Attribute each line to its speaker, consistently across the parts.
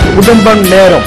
Speaker 1: குடும்பம் நேரம்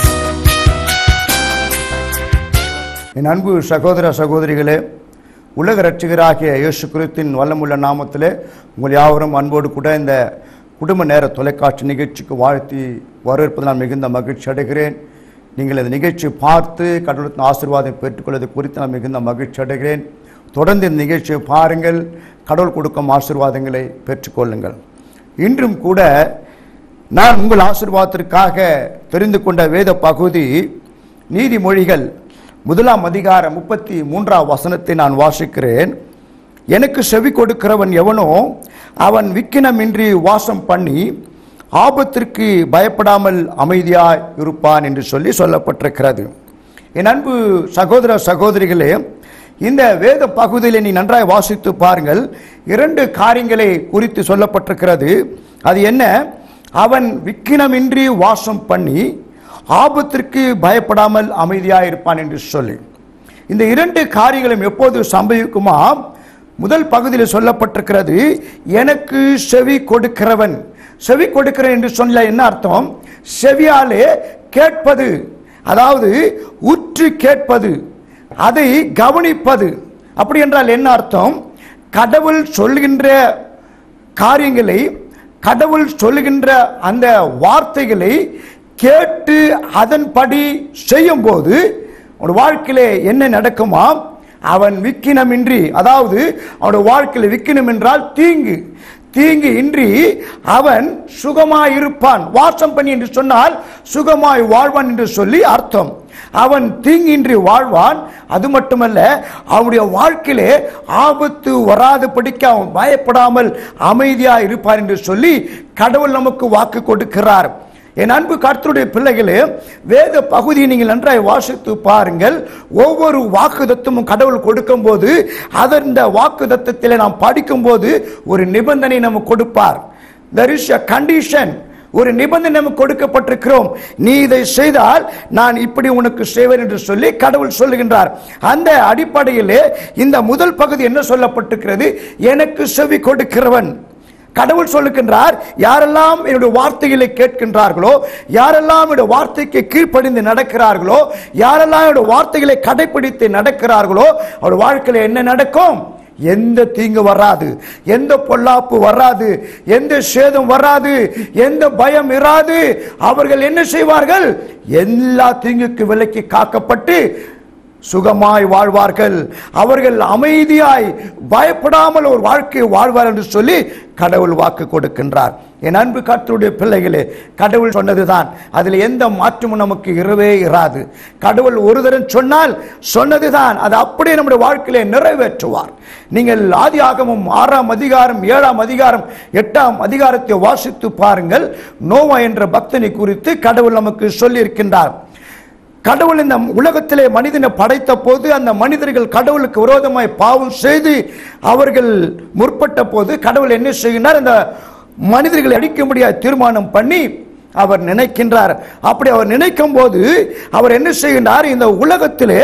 Speaker 1: என் அன்பு சகோதர சகோதரிகளே உலக ரட்சிகராகிய இயேசு கிறிஸ்தின் வல்லமுள்ள நாமத்திலே உங்கள் யாவரும் அன்போடு கூட இந்த குடும்ப நேர தொலைக்காட்சி நிகழ்ச்சிக்கு வாழ்த்தி வரவேற்பது நான் மிகுந்த மகிழ்ச்சி அடைகிறேன் நீங்கள் இந்த நிகழ்ச்சி பார்த்து கடவுளத்தின் ஆசீர்வாதம் பெற்றுக்கொள்வது குறித்து நான் மிகுந்த மகிழ்ச்சி அடைகிறேன் தொடர்ந்து இந்த நிகழ்ச்சியை பாருங்கள் கடவுள் கொடுக்கும் ஆசீர்வாதங்களை பெற்றுக்கொள்ளுங்கள் இன்றும் கூட நான் உங்கள் ஆசீர்வாதத்திற்காக தெரிந்து கொண்ட வேத பகுதி நீதிமொழிகள் முதலாம் அதிகாரம் முப்பத்தி மூன்றாம் வசனத்தை நான் வாசிக்கிறேன் எனக்கு செவி கொடுக்கிறவன் எவனோ அவன் விக்கினமின்றி வாசம் பண்ணி ஆபத்திற்கு பயப்படாமல் அமைதியாய் இருப்பான் என்று சொல்லி சொல்லப்பட்டிருக்கிறது என் அன்பு சகோதர சகோதரிகளே இந்த வேத பகுதியில் நீ நன்றாய் வாசித்து பாருங்கள் இரண்டு காரியங்களை குறித்து சொல்லப்பட்டிருக்கிறது அது என்ன அவன் விக்கினமின்றி வாசம் பண்ணி ஆபத்திற்கு பயப்படாமல் அமைதியாக இருப்பான் என்று சொல்லி இந்த இரண்டு காரியங்களும் எப்போது சம்பவிக்குமா முதல் பகுதியில் சொல்லப்பட்டிருக்கிறது எனக்கு செவி கொடுக்கிறவன் செவி கொடுக்கிறேன் என்று சொல்ல என்ன அர்த்தம் செவியாலே கேட்பது அதாவது உற்று கேட்பது அதை கவனிப்பது அப்படி என்றால் என்ன அர்த்தம் கடவுள் சொல்கின்ற காரியங்களை கடவுள் சொல்லுகின்ற அந்த வார்த்தைகளை கேட்டு அதன்படி செய்யும்போது அவன் வாழ்க்கையிலே என்ன நடக்குமா அவன் விக்கினமின்றி அதாவது அவனுடைய வாழ்க்கையில் விக்கினம் என்றால் தீங்கு தீங்கு இன்றி அவன் சுகமாய் இருப்பான் வாசம் பண்ணி என்று சொன்னால் சுகமாய் வாழ்வான் என்று சொல்லி அர்த்தம் அவன் தீங்கின்றி வாழ்வான் அது மட்டுமல்ல அவனுடைய வாழ்க்கையிலே ஆபத்து வராதபடிக்க அவன் பயப்படாமல் அமைதியாக இருப்பார் என்று சொல்லி கடவுள் நமக்கு வாக்கு கொடுக்கிறார் என் அன்பு கர்த்தருடைய பிள்ளைகளே வேத பகுதியை நீங்கள் நன்றாய் வாசித்து பாருங்கள் ஒவ்வொரு வாக்குதத்தமும் கடவுள் கொடுக்கும்போது அதன் வாக்குதத்தத்தில் நாம் படிக்கும்போது ஒரு நிபந்தனை நமக்கு கொடுப்பார் there is a கண்டிஷன் ஒரு நிபந்தனை நமக்கு கொடுக்கப்பட்டிருக்கிறோம் நீ இதை செய்தால் நான் இப்படி உனக்கு செய்வேன் என்று சொல்லி கடவுள் சொல்லுகின்றார் அந்த அடிப்படையிலே இந்த முதல் பகுதி என்ன சொல்லப்பட்டிருக்கிறது எனக்கு செவி கொடுக்கிறவன் கடவுள் சொல்லுகின்றார் யாரெல்லாம் என்னுடைய வார்த்தைகளை கேட்கின்றார்களோ யாரெல்லாம் என்னுடைய வார்த்தைக்கு கீழ்ப்படிந்து நடக்கிறார்களோ யாரெல்லாம் என்னுடைய வார்த்தைகளை கடைபிடித்து நடக்கிறார்களோ அவருடைய வாழ்க்கையில் என்ன நடக்கும் எந்த தீங்கு வராது எந்த பொல்லாப்பு வராது எந்த சேதம் வராது எந்த பயம் இராது அவர்கள் என்ன செய்வார்கள் எல்லா தீங்குக்கு விலக்கி காக்கப்பட்டு சுகமாய் வாழ்வார்கள் அவர்கள் அமைதியாய் பயப்படாமல் ஒரு வாழ்க்கையை வாழ்வார் என்று சொல்லி கடவுள் வாக்கு கொடுக்கின்றார் என் அன்பு கர்த்தருடைய பிள்ளைகளே கடவுள் சொன்னதுதான் அதில் எந்த மாற்றமும் நமக்கு இரவே இராது கடவுள் ஒரு தரம் சொன்னால் சொன்னதுதான் அது அப்படியே நம்முடைய வாழ்க்கையிலே நிறைவேற்றுவார் நீங்கள் ஆதி ஆகமும் ஆறாம் அதிகாரம் ஏழாம் அதிகாரம் எட்டாம் அதிகாரத்தை வாசித்து பாருங்கள் நோவா என்ற பக்தனை குறித்து கடவுள் நமக்கு சொல்லியிருக்கின்றார் கடவுள் இந்த உலகத்திலே மனிதனை படைத்த போது அந்த மனிதர்கள் கடவுளுக்கு விரோதமாய் பாவம் செய்து அவர்கள் முற்பட்ட போது கடவுள் என்ன செய்கின்றார் அந்த மனிதர்களை அடிக்க முடியாத தீர்மானம் பண்ணி அவர் நினைக்கின்றார் அப்படி அவர் நினைக்கும் போது அவர் என்ன செய்கின்றார் இந்த உலகத்திலே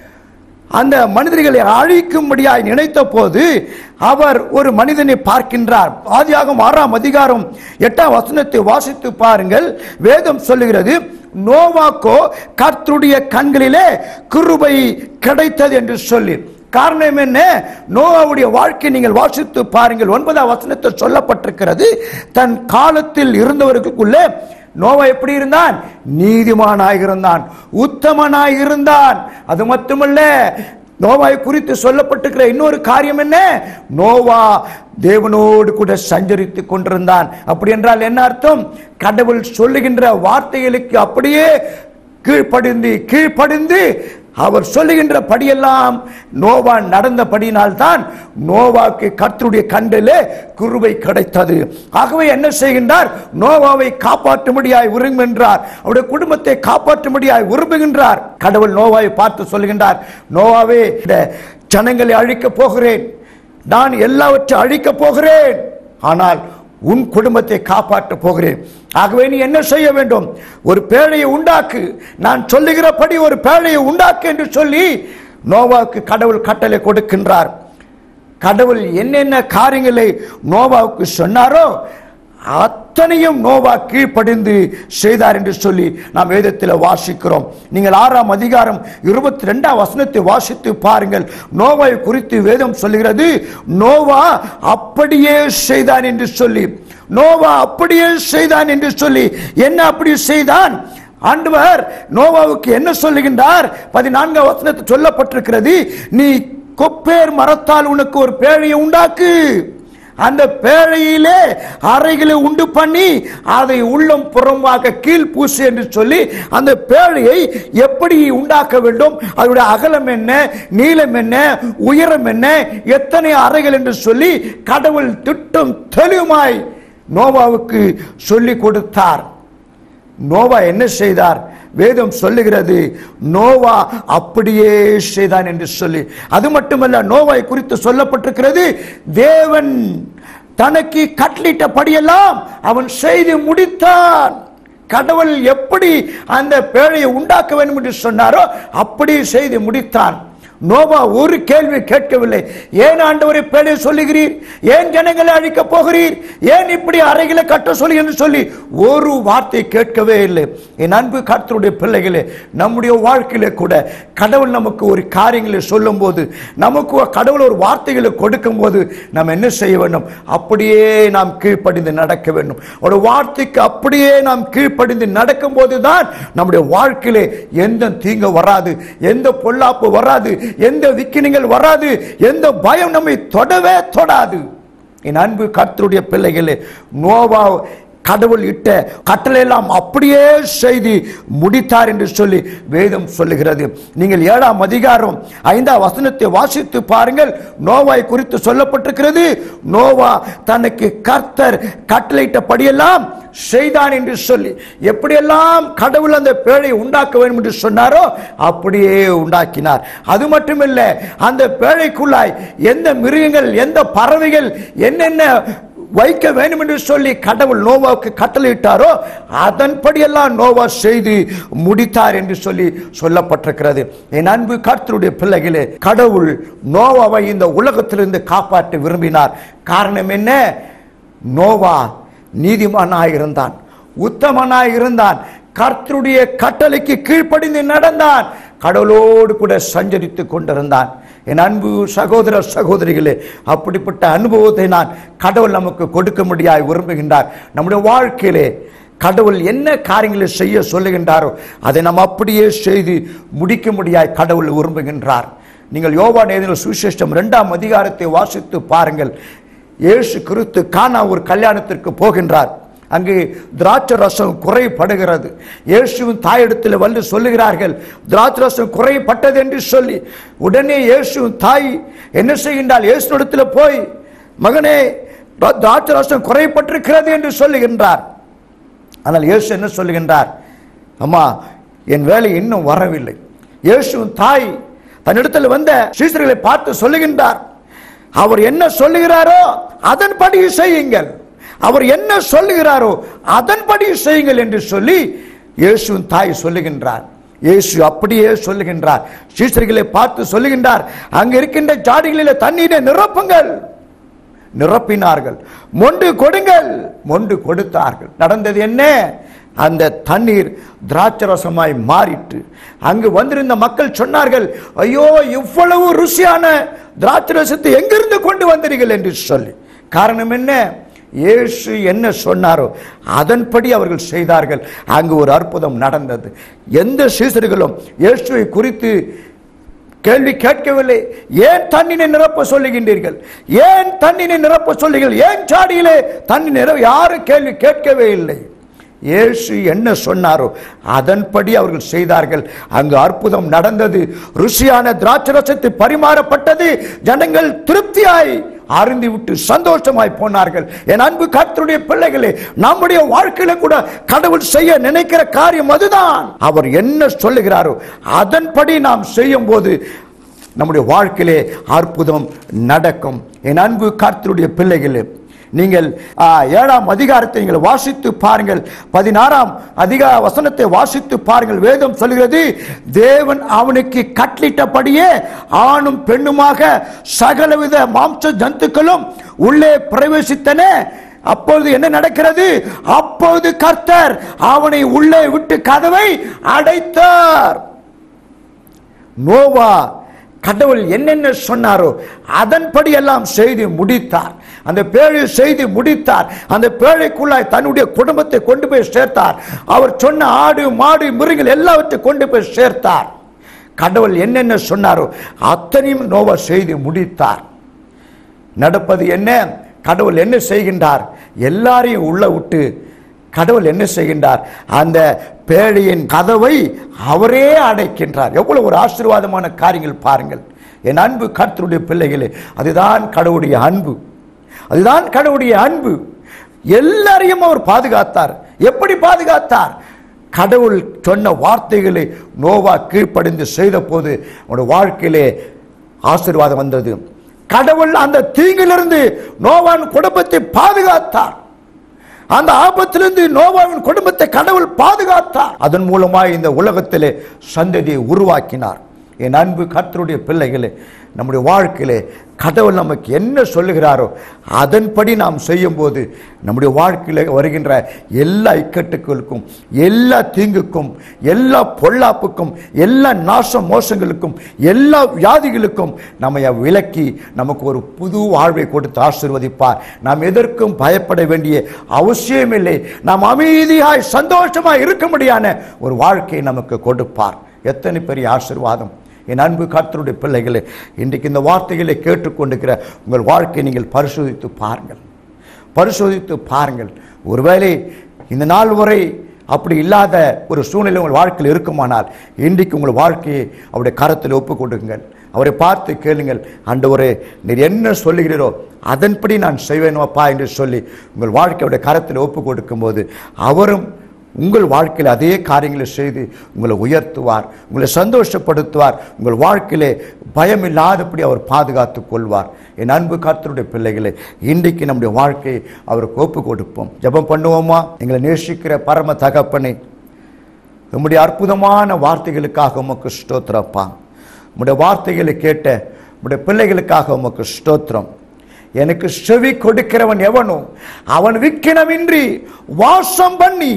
Speaker 1: அந்த மனிதர்களை அழிக்கும்படியாய் நினைத்த போது அவர் ஒரு மனிதனை பார்க்கின்றார் ஆதியாகம் ஆறாம் அதிகாரம் எட்டாம் வசனத்தை வாசித்து பாருங்கள் வேதம் சொல்லுகிறது நோவாக்கோ கர்த்தருடைய கண்களிலே கிருபை கிடைத்தது என்று சொல்லி காரணம் என்ன நோவாவுடைய வாழ்க்கை நீங்கள் வாசித்து பாருங்கள் ஒன்பதாம் வசனத்தில் சொல்லப்பட்டிருக்கிறது தன் காலத்தில் இருந்தவர்களுக்குள்ளே நோவா எப்படி இருந்தான் நீதிமானாய் இருந்தான் உத்தமனாய் இருந்தான் அது மட்டுமல்ல நோவாய் குறித்து சொல்லப்பட்டிருக்கிற இன்னொரு காரியம் என்ன நோவா தேவனோடு கூட சஞ்சரித்து கொண்டிருந்தான் அப்படி என்றால் என்ன அர்த்தம் கடவுள் சொல்லுகின்ற வார்த்தைகளுக்கு அப்படியே கீழ்ப்படிந்து கீழ்ப்படிந்து அவர் சொல்லுகின்ற படியெல்லாம் நோவா நடந்தபடியினால்தான் நோவாக்கு கர்த்தருடைய கண்டிலே குருவை கிடைத்தது ஆகவே என்ன செய்கின்றார் நோவாவை காப்பாற்றும்படியாய் விரும்புகின்றார் அவருடைய குடும்பத்தை காப்பாற்றும்படியாய் விரும்புகின்றார் கடவுள் நோவாவை பார்த்து சொல்லுகின்றார் நோவாவே இந்த ஜனங்களை அழிக்கப் போகிறேன் நான் எல்லாவற்றையும் அழிக்கப் போகிறேன் ஆனால் உன் குடும்பத்தை காப்பாற்ற போகிறேன் ஆகவே நீ என்ன செய்ய வேண்டும் ஒரு பேழையை உண்டாக்கு நான் சொல்லுகிறபடி ஒரு பேழையை உண்டாக்கு என்று சொல்லி நோவாவுக்கு கடவுள் கட்டளை கொடுக்கின்றார் கடவுள் என்னென்ன காரியங்களை நோவாவுக்கு சொன்னாரோ அத்தனையும் நோவா கீழ்ப்படிந்து செய்தார் என்று சொல்லி நாம் வேதத்தில் வாசிக்கிறோம் நீங்கள் ஆறாம் அதிகாரம் இருபத்தி ரெண்டாம் வசனத்தை வாசித்து பாருங்கள் நோவை குறித்து வேதம் சொல்லுகிறது நோவா அப்படியே செய்தான் என்று சொல்லி நோவா அப்படியே செய்தான் என்று சொல்லி என்ன அப்படி செய்தான் ஆண்டவர் நோவாவுக்கு என்ன சொல்லுகின்றார் பதினான்காம் வசனத்தில் சொல்லப்பட்டிருக்கிறது நீ கொப்பேர் மரத்தால் உனக்கு ஒரு பேழையை உண்டாக்கு அந்த பேழையிலே அறைகளை உண்டு பண்ணி அதை உள்ளம் புறம்பாக கீழ் பூசு என்று சொல்லி அந்த பேழையை எப்படி உண்டாக்க வேண்டும் அதனுடைய அகலம் என்ன நீளம் என்ன உயரம் என்ன எத்தனை அறைகள் என்று சொல்லி கடவுள் திட்டம் தெளிவுமாய் நோவாவுக்கு சொல்லி கொடுத்தார் நோவா என்ன செய்தார் வேதம் சொல்லுகிறது நோவா அப்படியே செய்தான் என்று சொல்லி அது மட்டுமல்ல நோவாய் குறித்து சொல்லப்பட்டிருக்கிறது தேவன் தனக்கு கட்டளிட்டபடியெல்லாம் அவன் செய்து முடித்தான் கடவுள் எப்படி அந்த பேழையை உண்டாக்க வேண்டும் என்று சொன்னாரோ அப்படி செய்து முடித்தான் நோவா ஒரு கேள்வி கேட்கவில்லை ஏன் ஆண்டவரை பேழை சொல்லுகிறீர் ஏன் ஜனங்களை அழிக்க போகிறீர் ஏன் இப்படி அறைகளை கட்ட சொல்லி என்று சொல்லி ஒரு வார்த்தை கேட்கவே இல்லை என் அன்பு கர்த்தருடைய பிள்ளைகளே நம்முடைய வாழ்க்கையில கூட கடவுள் நமக்கு ஒரு காரியங்களை சொல்லும் போது நமக்கு கடவுள் ஒரு வார்த்தைகளை கொடுக்கும் போது நாம் என்ன செய்ய வேண்டும் அப்படியே நாம் கீழ்ப்படிந்து நடக்க வேண்டும் ஒரு வார்த்தைக்கு அப்படியே நாம் கீழ்ப்படிந்து நடக்கும் போதுதான் நம்முடைய வாழ்க்கையிலே எந்த தீங்கு வராது எந்த பொல்லாப்பு வராது எந்த விக்கினங்கள் வராது எந்த பயம் நம்மை தொடவே தொடாது என் அன்பு கர்த்தருடைய பிள்ளைகளே நோவா கடவுள் இட்ட கட்டளை எல்லாம் அப்படியே செய்து முடித்தார் என்று சொல்லி வேதம் சொல்லுகிறது நீங்கள் ஏழாம் அதிகாரம் ஐந்தாம் வசனத்தை வாசித்து பாருங்கள் நோவாய் குறித்து சொல்லப்பட்டிருக்கிறது நோவா தனக்கு கர்த்தர் கட்டளையிட்டபடியெல்லாம் செய்தான் என்று சொல்லி எப்படியெல்லாம் கடவுள் அந்த பேழை உண்டாக்க வேண்டும் என்று சொன்னாரோ அப்படியே உண்டாக்கினார் அது மட்டுமில்ல அந்த பேழைக்குள்ளாய் எந்த மிருகங்கள் எந்த பறவைகள் என்னென்ன வைக்க வேண்டும் என்று சொல்லி கடவுள் நோவாவுக்கு கட்டளையிட்டாரோ அதன்படியெல்லாம் நோவா செய்து முடித்தார் என்று சொல்லி சொல்லப்பட்டிருக்கிறது என் அன்பு கர்த்தருடைய பிள்ளைகளே கடவுள் நோவாவை இந்த உலகத்திலிருந்து காப்பாற்ற விரும்பினார் காரணம் என்ன நோவா நீதிமானாய் இருந்தான் உத்தமனாய் இருந்தான் கர்த்தருடைய கட்டளைக்கு கீழ்ப்படிந்து நடந்தான் கடவுளோடு கூட சஞ்சரித்து கொண்டிருந்தான் என் அன்பு சகோதர சகோதரிகளே அப்படிப்பட்ட அனுபவத்தை நான் கடவுள் நமக்கு கொடுக்க முடியாய் விரும்புகின்றார் நம்முடைய வாழ்க்கையிலே கடவுள் என்ன காரியங்களை செய்ய சொல்லுகின்றாரோ அதை நாம் அப்படியே செய்து முடிக்க முடியாய் கடவுள் விரும்புகின்றார் நீங்கள் யோவா நேதில் சுவிசேஷம் இரண்டாம் அதிகாரத்தை வாசித்து பாருங்கள் இயேசு கிறிஸ்து கானா ஒரு கல்யாணத்திற்கு போகின்றார் அங்கு திராட்சை ரசம் குறைபடுகிறது இயேசுவின் தாயிடத்தில் வந்து சொல்லுகிறார்கள் திராட்சை ரசம் குறைப்பட்டது என்று சொல்லி உடனே இயேசுவின் தாய் என்ன செய்கின்றால் இயேசுடத்தில் போய் மகனே திரா- திராட்சை ரசம் குறைப்பட்டிருக்கிறது என்று சொல்லுகின்றார் ஆனால் இயேசு என்ன சொல்லுகின்றார் அம்மா என் வேலை இன்னும் வரவில்லை இயேசுவின் தாய் தன்னிடத்தில் வந்த சீசர்களை பார்த்து சொல்லுகின்றார் அவர் என்ன சொல்லுகிறாரோ அதன்படி செய்யுங்கள் அவர் என்ன சொல்லுகிறாரோ அதன்படி செய்யுங்கள் என்று சொல்லி இயேசுவின் தாய் சொல்லுகின்றார் இயேசு அப்படியே சொல்லுகின்றார் சீசர்களை பார்த்து சொல்லுகின்றார் அங்க இருக்கின்ற ஜாடிகளிலே தண்ணீரை நிரப்புங்கள் நிரப்பினார்கள் மொண்டு கொடுங்கள் மொண்டு கொடுத்தார்கள் நடந்தது என்ன அந்த தண்ணீர் திராட்சரசமாய் மாறிட்டு அங்கு வந்திருந்த மக்கள் சொன்னார்கள் ஐயோ இவ்வளவு ருசியான திராட்சரசத்தை எங்கிருந்து கொண்டு வந்தீர்கள் என்று சொல்லி காரணம் என்ன இயேசு என்ன சொன்னாரோ அதன்படி அவர்கள் செய்தார்கள் அங்கு ஒரு அற்புதம் நடந்தது எந்த சீசர்களும் இயேசுவை குறித்து கேள்வி கேட்கவில்லை ஏன் தண்ணினை நிரப்ப சொல்லுகின்றீர்கள் ஏன் தண்ணினை நிரப்ப சொல்லுங்கள் ஏன் சாடியிலே தண்ணி நிரப்ப யாரும் கேள்வி கேட்கவே இல்லை இயேசு என்ன சொன்னாரோ அதன்படி அவர்கள் செய்தார்கள் அங்கு அற்புதம் நடந்தது ருசியான திராட்சரசத்தை பரிமாறப்பட்டது ஜனங்கள் திருப்தியாய் அருந்தி விட்டு சந்தோஷமாய் போனார்கள் என் அன்பு கர்த்தருடைய பிள்ளைகளே நம்முடைய வாழ்க்கையில கூட கடவுள் செய்ய நினைக்கிற காரியம் அதுதான் அவர் என்ன சொல்லுகிறாரோ அதன்படி நாம் செய்யும் போது நம்முடைய வாழ்க்கையிலே அற்புதம் நடக்கும் என் அன்பு கர்த்தருடைய பிள்ளைகளே நீங்கள் ஆ, ஏழாம் அதிகாரத்தை நீங்கள் வாசித்து பாருங்கள் பதினாறாம் அதிகார வசனத்தை வாசித்து பாருங்கள் வேதம் சொல்கிறது தேவன் அவனுக்கு கட்டளிட்டபடியே ஆணும் பெண்ணுமாக சகலவித மாம்ச ஜந்துக்களும் உள்ளே பிரவேசித்தன அப்பொழுது என்ன நடக்கிறது அப்பொழுது கர்த்தர் அவனை உள்ளே விட்டு கதவை அடைத்தார் நோவா கடவுள் என்னென்ன சொன்னாரோ அதன்படி எல்லாம் செய்து முடித்தார் அந்த பேழை செய்து முடித்தார் அந்த பேழைக்குள்ளாய் தன்னுடைய குடும்பத்தை கொண்டு போய் சேர்த்தார் அவர் சொன்ன ஆடு மாடு மிருகங்கள் எல்லாவற்றையும் கொண்டு போய் சேர்த்தார் கடவுள் என்னென்ன சொன்னாரோ அத்தனையும் நோவா செய்து முடித்தார் நடப்பது என்ன கடவுள் என்ன செய்கின்றார் எல்லாரையும் உள்ள விட்டு கடவுள் என்ன செய்கின்றார் அந்த பேழையின் கதவை அவரே அடைக்கின்றார் எவ்வளவு ஒரு ஆசீர்வாதமான காரியங்கள் பாருங்கள் என் அன்பு கர்த்தருடைய பிள்ளைகளே அதுதான் கடவுளுடைய அன்பு அதுதான் கடவுளுடைய அன்பு எல்லாரையும் அவர் பாதுகாத்தார் எப்படி பாதுகாத்தார் கடவுள் சொன்ன வார்த்தைகளை நோவா கீழ்ப்படிந்து செய்த போது அவனுடைய வாழ்க்கையிலே ஆசீர்வாதம் வந்தது கடவுள் அந்த தீங்கிலிருந்து நோவான் குடும்பத்தை பாதுகாத்தார் அந்த ஆபத்திலிருந்து நோவாவின் குடும்பத்தை கடவுள் பாதுகாத்தார் அதன் மூலமாய் இந்த உலகத்திலே சந்ததியை உருவாக்கினார் என் அன்பு கர்த்தருடைய பிள்ளைகளே நம்முடைய வாழ்க்கையிலே கடவுள் நமக்கு என்ன சொல்லுகிறாரோ அதன்படி நாம் செய்யும்போது நம்முடைய வாழ்க்கையில் வருகின்ற எல்லா இக்கட்டுகளுக்கும் எல்லா தீங்குக்கும் எல்லா பொல்லாப்புக்கும் எல்லா நாச மோசங்களுக்கும் எல்லா வியாதிகளுக்கும் நம்மை விலக்கி நமக்கு ஒரு புது வாழ்வை கொடுத்து ஆசீர்வதிப்பார் நாம் எதற்கும் பயப்பட வேண்டிய அவசியமில்லை நாம் அமைதியாய் சந்தோஷமாய் இருக்கும்படியான ஒரு வாழ்க்கையை நமக்கு கொடுப்பார் எத்தனை பெரிய ஆசீர்வாதம் என் அன்பு கர்த்தருடைய பிள்ளைகளே இன்றைக்கு இந்த வார்த்தைகளை கேட்டுக்கொண்டிருக்கிற உங்கள் வாழ்க்கையை நீங்கள் பரிசோதித்து பாருங்கள் பரிசோதித்து பாருங்கள் ஒருவேளை இந்த நாள் வரை அப்படி இல்லாத ஒரு சூழ்நிலை உங்கள் வாழ்க்கையில் இருக்குமானால் இன்றைக்கு உங்கள் வாழ்க்கையை அவருடைய கரத்தில் ஒப்பு கொடுங்கள் அவரை பார்த்து கேளுங்கள் ஆண்டவரே நீர் என்ன சொல்லுகிறீரோ அதன்படி நான் செய்வேனோப்பா என்று சொல்லி உங்கள் வாழ்க்கையுடைய கரத்தில் ஒப்பு கொடுக்கும்போது அவரும் உங்கள் வாழ்க்கையில் அதே காரியங்களை செய்து உங்களை உயர்த்துவார் உங்களை சந்தோஷப்படுத்துவார் உங்கள் வாழ்க்கையிலே பயம் இல்லாதபடி அவர் பாதுகாத்துக் கொள்வார் என் அன்பு கர்த்தருடைய பிள்ளைகளே இன்றைக்கு நம்முடைய வாழ்க்கையை அவருக்கு ஒப்பு கொடுப்போம் ஜெபம் பண்ணுவோமா எங்களை நேசிக்கிற பரம தகப்பனை உம்முடைய அற்புதமான வார்த்தைகளுக்காக உமக்கு ஸ்தோத்திரப்பா உம்முடைய வார்த்தைகளை கேட்ட உம்முடைய பிள்ளைகளுக்காக உமக்கு ஸ்தோத்திரம் எனக்கு செவி கொடுக்கிறவன் எவனோ அவன் விக்கினமின்றி வாசம் பண்ணி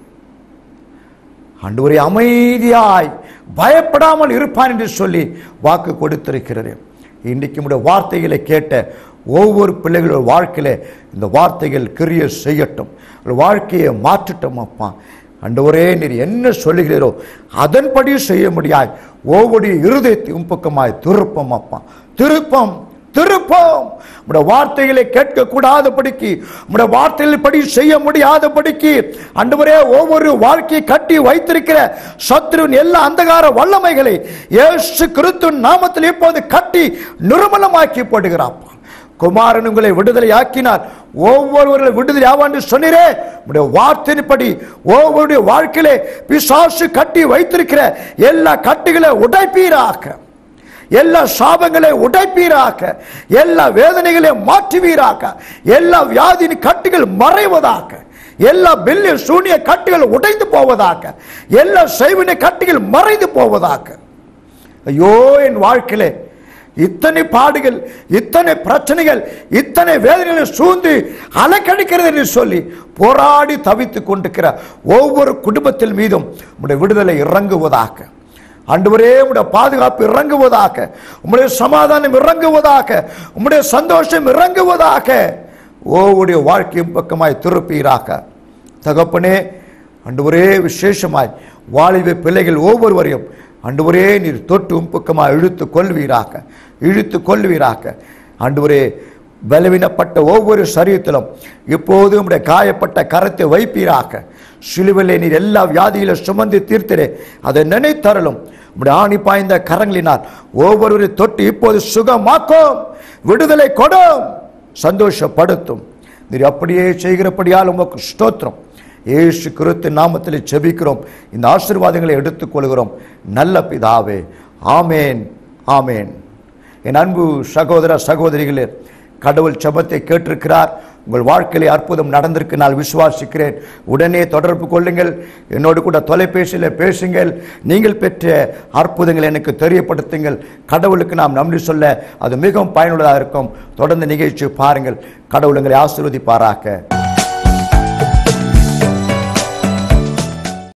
Speaker 1: ஆண்டவரே அமைதியாய் பயப்படாமல் இருப்பான் என்று சொல்லி வாக்கு கொடுத்திருக்கிறது இன்றைக்கு நம்முடைய வார்த்தைகளை கேட்ட ஒவ்வொரு பிள்ளைகளோட வாழ்க்கையில இந்த வார்த்தைகள் கிரிய செய்யட்டும் உங்கள் வாழ்க்கையை மாற்றட்டும் அப்பா ஆண்டவரே நீர் என்ன சொல்லுகிறீரோ அதன்படி செய்ய முடியாய் ஒவ்வொரு இருதயத்தையும் பக்கமாய் திருப்பம் அப்பா திருப்பம் திருப்பம் உடைய வார்த்தைகளை கேட்க கூடாதபடிக்கு உடைய வார்த்தைகள் படி செய்ய முடியாதபடிக்கு அன்றுவரே ஒவ்வொரு வாழ்க்கையை கட்டி வைத்திருக்கிற சத்ருவின் எல்லா அந்தகார வல்லமைகளை இயேசு கிறிஸ்துவின் நாமத்தில் இப்போது கட்டி நிர்மலமாக்கி போடுகிறாப்பா குமாரன் உங்களை விடுதலை ஆக்கினார் ஒவ்வொருவர்களை விடுதலை ஆவான்னு சொன்னீரே உடைய வார்த்தையின்படி ஒவ்வொருடைய வாழ்க்கையிலே பிசாசு கட்டி வைத்திருக்கிற எல்லா கட்டுகளை உடைப்பீராக்க எல்லா சாபங்களை உடைப்பீராக்க எல்லா வேதனைகளை மாற்றுவீராக்க எல்லா வியாதியின் கட்டுகள் மறைவதாக எல்லா பெல்லிய சூனிய கட்டுகள் உடைந்து போவதாக எல்லா செய்வினை கட்டுகள் மறைந்து போவதாக ஐயோ என் வாழ்க்கையிலே இத்தனை பாடுகள் இத்தனை பிரச்சனைகள் இத்தனை வேதனைகளை சூழ்ந்து அலக்கடிக்கிறது என்று சொல்லி போராடி தவித்துக் கொண்டிருக்கிற ஒவ்வொரு குடும்பத்தில் மீதும் உடைய விடுதலை இறங்குவதாக ஆண்டவரே உடைய பாதுகாப்பு இறங்குவதாக உம்முடைய சமாதானம் இறங்குவதாக உம்முடைய சந்தோஷம் இறங்குவதாக ஒவ்வொரு வாழ்க்கையும் பக்கமாய் திருப்பீராக தகப்பனே ஆண்டவரே விசேஷமாய் வாலிப பிள்ளைகள் ஒவ்வொருவரையும் ஆண்டவரே நீர் தொட்டு உம்பக்கமாக இழுத்து கொள்வீராக இழுத்து கொள்வீராக ஆண்டவரே பலவீனப்பட்ட ஒவ்வொரு சரீரத்திலும் இப்போது உம்முடைய காயப்பட்ட கரத்தை வைப்பீராக சிலுவிலே நீர் எல்லா வியாதிகளை சுமந்து தீர்த்திரே அதை நினைத்தரலும் உம்முடைய ஆணி பாய்ந்த கரங்களினால் ஒவ்வொருவரை தொட்டு இப்போது சுகமாக்கும் விடுதலை கொடும் சந்தோஷப்படுத்தும் நீர் அப்படியே செய்கிறபடியால் உமக்கு ஸ்தோத்திரம் இயேசு கிறிஸ்து நாமத்தில் செபிக்கிறோம் இந்த ஆசீர்வாதங்களை எடுத்துக்கொள்கிறோம் நல்ல பிதாவே ஆமேன் ஆமேன் என் அன்பு சகோதர சகோதரிகளே கடவுள் ஜெபத்தை கேட்டிருக்கிறார் உங்கள் வாழ்க்கையிலே அற்புதம் நடந்திருக்கு நான் விசுவாசிக்கிறேன் உடனே தொடர்பு கொள்ளுங்கள் என்னோடு கூட தொலைபேசியில் பேசுங்கள் நீங்கள் பெற்ற அற்புதங்களை எனக்கு தெரியப்படுத்துங்கள் கடவுளுக்கு நாம் நன்றி சொல்ல அது மிகவும் பயனுள்ளதாக இருக்கும் தொடர்ந்து நிகழ்ச்சி பாருங்கள் கடவுள் உங்களை ஆசீர்வதிப்பாராக